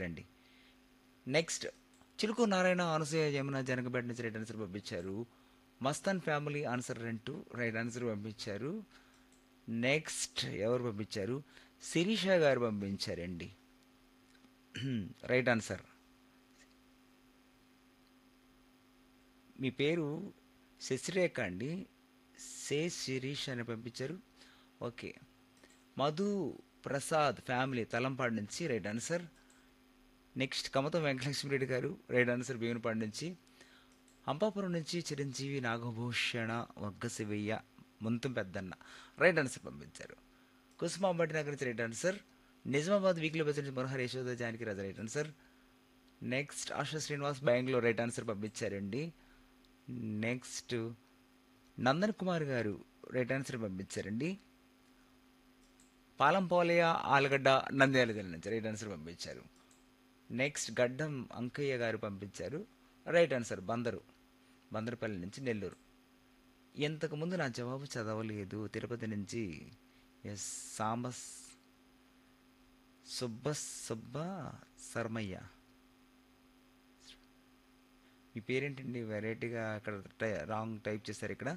పంపించారండి నెక్స్ట్ చిలుకు నారాయణ అనసూయ యమున జనకపేట నుంచి రైట్ ఆన్సర్ పంపించారు మస్తాన్ ఫ్యామిలీ ఆన్సర్ అంటూ రైట్ ఆన్సర్ పంపించారు నెక్స్ట్ ఎవరు పంపించారు శిరీష గారు పంపించారండి రైట్ ఆన్సర్ మీ పేరు శశిరేఖ అండి సే శిరీష్ అని పంపించారు ఓకే మధు ప్రసాద్ ఫ్యామిలీ తలంపాడు నుంచి right answer next Kamatam Venkatalakshmi Reddy గారు రైట్ ఆన్సర్ భీమునిపాడు నుంచి అంపాపురం నుంచి చిరంజీవి నాగభూషణ వగ్గ శివయ్య ముంతం పెద్దన్న రైట్ ఆన్సర్ పంపించారు కుసుమాంబటి నగర్ నుంచి right answer Nizamabad weekly bus నుంచి Manohar Yashoda Janaki Raja right answer next Asha Srinivas Bengaluru right answer పంపించారండి నెక్స్ట్ నందన్ కుమార్ గారు రైట్ ఆన్సర్ పంపించారండి పాలంపోలయ ఆలగడ్డ నంద్యాల జిల్లా నుంచి రైట్ ఆన్సర్ పంపించారు నెక్స్ట్ గడ్డం అంకయ్య గారు పంపించారు రైట్ ఆన్సర్ బందరు బందరపల్లి నుంచి నెల్లూరు ఇంతకుముందు నా జవాబు చదవలేదు తిరుపతి నుంచి ఎస్ సాంబస్ సుబ్బ సుబ్బ శర్మయ్య మీ పేరేంటండి వెరైటీగా అక్కడ టై రాంగ్ టైప్ చేశారు ఇక్కడ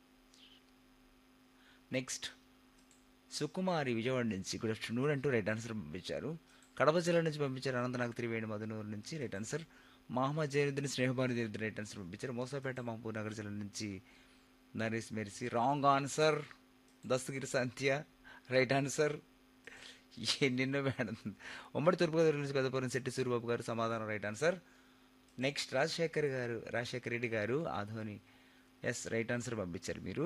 నెక్స్ట్ సుకుమారి విజయవాడ నుంచి గుడ్ ఆఫ్టర్నూన్ అంటూ రైట్ ఆన్సర్ పంపించారు కడప జిల్లా నుంచి పంపించారు అనంతనాగ్ త్రివేణి మధునూరు నుంచి right answer Mohammed Zainuddin Snehabhanu Zainuddin right answer పంపించారు మోసాపేట మహబూబ్ నగర్ జిల్లా నుంచి నరేష్ మెరిసి wrong answer Dastagiri Sandhya right answer ఎన్నెన్నో మేడం ఉమ్మడి తూర్పుగోదావరి నుంచి పెద్దపురం శెట్టి సూరిబాబు గారు సమాధానం రైట్ ఆన్సర్ నెక్స్ట్ రాజశేఖర్ గారు రాజశేఖర్ రెడ్డి గారు ఆధోని ఎస్ రైట్ ఆన్సర్ పంపించారు మీరు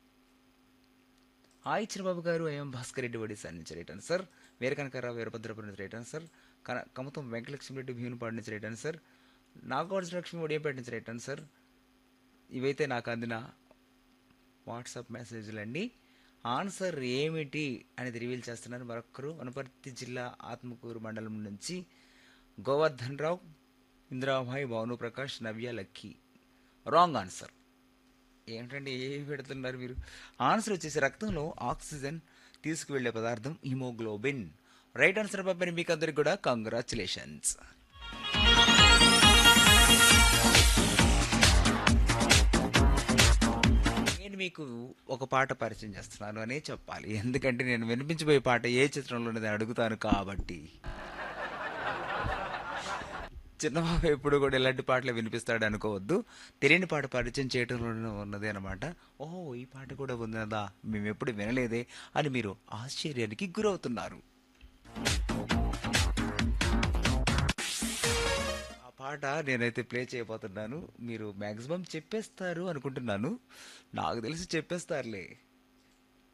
హాయ్ చిరబాబు గారు ఏఎం భాస్కర్ రెడ్డి ఒడిశా నుంచి రైట్ ఆన్సర్ వీరకనకరావు వీరభద్రపురం నుంచి రైట్ ఆన్సర్ కన కమతం వెంకటలక్ష్మి రెడ్డి భీమునిపాడు నుంచి రైట్ ఆన్సర్ నాగార్జున లక్ష్మి ఒడియంపేట నుంచి రైట్ ఆన్సర్ ఇవైతే నాకు అందిన వాట్సాప్ మెసేజ్లు అండి ఆన్సర్ ఏమిటి అనేది రివీల్ చేస్తున్నారు మరొకరు వనపర్తి జిల్లా ఆత్మకూరు మండలం నుంచి Govardhan Rao Indirabhai Bhanuprakash Navya lucky wrong answer ఏంటంటే ఏ పెడుతున్నారు మీరు ఆన్సర్ వచ్చేసి రక్తంలో ఆక్సిజన్ తీసుకువెళ్లే పదార్థం హిమోగ్లోబిన్ రైట్ ఆన్సర్ పంపిన మీకు అందరికి కూడా కంగ్రాచులేషన్స్ నేను మీకు ఒక పాట పరిచయం చేస్తున్నాను అనే చెప్పాలి ఎందుకంటే నేను వినిపించబోయే పాట ఏ చిత్రంలో ఉన్నది అడుగుతాను కాబట్టి చిన్నబాబు ఎప్పుడు కూడా ఇలాంటి పాటలు వినిపిస్తాడు అనుకోవద్దు తెలియని పాట పరిచయం చేయటంలో ఉన్నది అనమాట ఓహో ఈ పాట కూడా ఉన్నదా మేము ఎప్పుడు వినలేదే అని మీరు ఆశ్చర్యానికి గురవుతున్నారు ఆ పాట నేనైతే ప్లే చేయబోతున్నాను మీరు మ్యాక్సిమం చెప్పేస్తారు అనుకుంటున్నాను నాకు తెలిసి చెప్పేస్తారులే